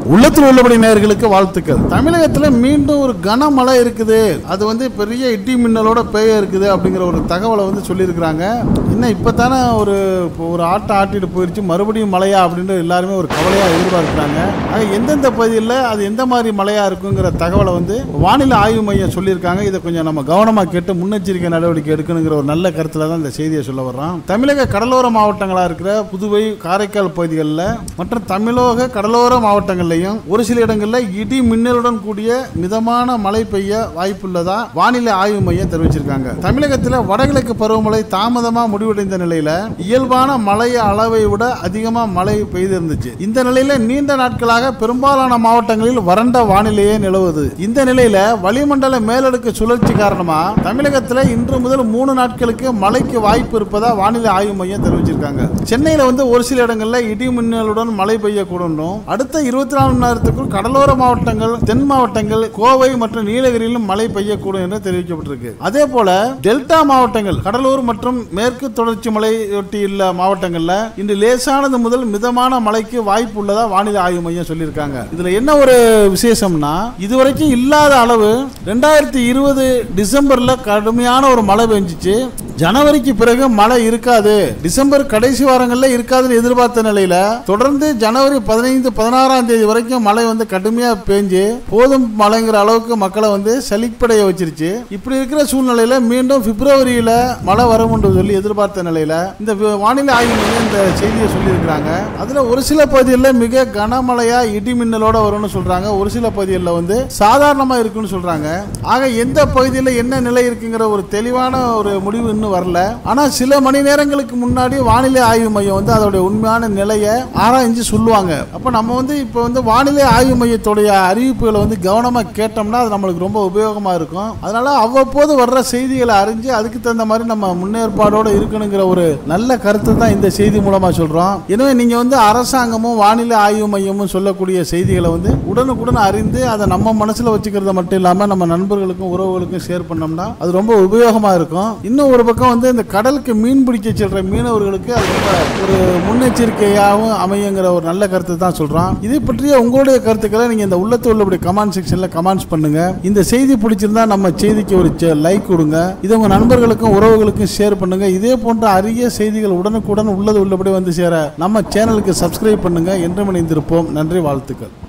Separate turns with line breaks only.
உள்ளத்தில் உள்ளபடி நேயர்களுக்கு வாழ்த்துக்கள் தமிழகத்துல மீண்டும் ஒரு கனமழை இருக்குது அது வந்து பெரிய இடி மின்னலோட பெய்ய இருக்குது அப்படிங்கிற ஒரு தகவலை வந்து சொல்லியிருக்கிறாங்க இன்னும் இப்பதானே ஒரு இப்போ ஒரு ஆட்டை ஆட்டிட்டு போயிடுச்சு மறுபடியும் மழையா அப்படின்னு எல்லாருமே ஒரு கவலையா எதிர்பார்க்கிறாங்க ஆக எந்தெந்த பகுதியில் அது எந்த மாதிரி மழையா இருக்குங்கிற தகவலை வந்து வானிலை ஆய்வு மையம் சொல்லியிருக்காங்க இதை கொஞ்சம் நம்ம கவனமா கேட்டு முன்னெச்சரிக்கை நடவடிக்கை எடுக்கணுங்கிற ஒரு நல்ல கருத்துல தான் இந்த செய்தியை சொல்ல வர்றோம் தமிழக கடலோர மாவட்டங்களா இருக்கிற புதுவை காரைக்கால் பகுதிகளில் மற்றும் தமிழக கடலோர மாவட்டங்கள்லையும் ஒரு சில இடங்களில் இடி மின்னலுடன் கூடிய மிதமான மழை பெய்ய வாய்ப்புள்ளதா வானிலை ஆய்வு மையம் தெரிவிச்சிருக்காங்க தமிழகத்தில் வடகிழக்கு பருவமழை தாமதமா முடிவடைந்த நிலையில இயல்பான மழை அளவை விட அதிகமா மழை பெய்து இருந்துச்சு இந்த நிலையில நீண்ட நாட்களாக பெரும்பாலான மாவட்டங்களில் வறண்ட வானிலையே நிலவுது இந்த நிலையில வளிமண்டல மேலடுக்கு சுழற்சி காரணமா தமிழகத்தில் இன்று முதல் மூணு நாட்களுக்கு மழைக்கு வாய்ப்பு இருப்பதா வானிலை ஆய்வு மையம் தெரிவிச்சிருக்காங்க சென்னையில வந்து ஒரு சில இடங்கள்ல இடி மின்னலுடன் மழை பெய்யக்கூடும் அடுத்த இருபத்தி நாலு மணி நேரத்துக்குள் கடலோர மாவட்டங்கள் தென் மாவட்டங்கள் கோவை மற்றும் நீலகிரியிலும் மழை பெய்யக்கூடும் என்று தெரிவிக்கப்பட்டிருக்கு அதே போல டெல்டா மாவட்டங்கள் கடலூர் மற்றும் மேற்கு தொடர்ச்சி மலையொட்டியுள்ள மாவட்டங்கள்ல இன்று லேசானது முதல் மிதமான மழைக்கு வாய்ப்பு உள்ளதா வானிலை ஆய்வு மையம் சொல்லியிருக்காங்க இதுல என்ன ஒரு விசேஷம்னா இதுவரைக்கும் இல்லாத அளவு ரெண்டாயிரத்தி இருபது டிசம்பர்ல கடுமையான ஒரு மழை பெஞ்சிச்சு ஜனவரிக்கு பிறகு மழை இருக்காது டிசம்பர் கடைசி வாரங்கள்ல இருக்காதுன்னு எதிர்பார்த்த நிலையில தொடர்ந்து ஜனவரி பதினைந்து பதினாறாம் தேதி வரைக்கும் மழை வந்து கடுமையா பேஞ்சு போதும் மழைங்கிற அளவுக்கு மக்களை வந்து சலிப்படைய வச்சிருச்சு இப்படி இருக்கிற சூழ்நிலையில மீண்டும் பிப்ரவரியில மழை வரும் என்று சொல்லி எதிர்பார்த்த நிலையில இந்த வி- வானிலை ஆய்வு மையம் இந்த செய்தியை சொல்லியிருக்கிறாங்க அதுல ஒரு சில பகுதிகளில் மிக கனமழையா இடி மின்னலோட வரும்னு சொல்றாங்க ஒரு சில பகுதிகளில் வந்து சாதாரணமா இருக்குன்னு சொல்றாங்க ஆக எந்த பகுதியில் என்ன நிலை இருக்குங்கிற ஒரு தெளிவான ஒரு முடிவு இன்னும் வரல ஆனா சில மணி நேரங்களுக்கு முன்னாடி வானிலை ஆய்வு மையம் வந்து அதோட உண்மையான நிலையை ஆராய்ஞ்சு சொல்லுவாங்க அப்ப நம்ம வந்து இப்போ வந்து வானிலை ஆய்வு மையத்துடைய அறிவிப்புகளை வந்து கவனமா கேட்டோம்னா அது நம்மளுக்கு ரொம்ப உபயோகமா இருக்கும் அதனால அவ்வப்போது வர்ற செய்திகளை அறிஞ்சு அதுக்கு தகுந்த மாதிரி நம்ம முன்னேற்பாடோட இருக்கணுங்கிற ஒரு நல்ல கருத்து தான் இந்த செய்தி மூலமா சொல்றோம் எனவே நீங்க வந்து அரசாங்கமும் வானிலை ஆய்வு மையமும் சொல்லக்கூடிய செய்திகளை வந்து உடனுக்குடன் அறிந்து அதை நம்ம மனசுல வச்சுக்கிறது மட்டும் இல்லாம நம்ம நண்பர்களுக்கும் உறவுகளுக்கும் ஷேர் பண்ணோம்னா அது ரொம்ப உபயோகமா இருக்கும் இன்னும் ஒரு பக்கம் வந்து இந்த கடலுக்கு மீன் பிடிக்க செல்ற மீனவர்களுக்கு அது ரொம்ப ஒரு முன்னெச்சரிக்கையாகவும் அமையுங்கிற ஒரு நல்ல கருத்து தான் சொல்றோம் இதை பற்றிய உங்களுடைய கருத்துக்களை நீங்க இந்த உள்ளத்து உள்ளபடி கமெண்ட் செக்ஷன்ல கமெண்ட்ஸ் பண்ணுங்க இந்த செய்தி பிடிச்சிருந்தா நம்ம செய்திக்கு ஒரு லைக் கொடுங்க இதை உங்க நண்பர்களுக்கும் உறவுகளுக்கும் ஷேர் பண்ணுங்க இதே போன்ற அரிய செய்திகள் உடனுக்குடன் உள்ளது உள்ளபடி வந்து சேர நம்ம சேனலுக்கு சப்ஸ்கிரைப் பண்ணுங்க என்று இணைந்திருப்போம் நன்றி வாழ்த்துக்கள்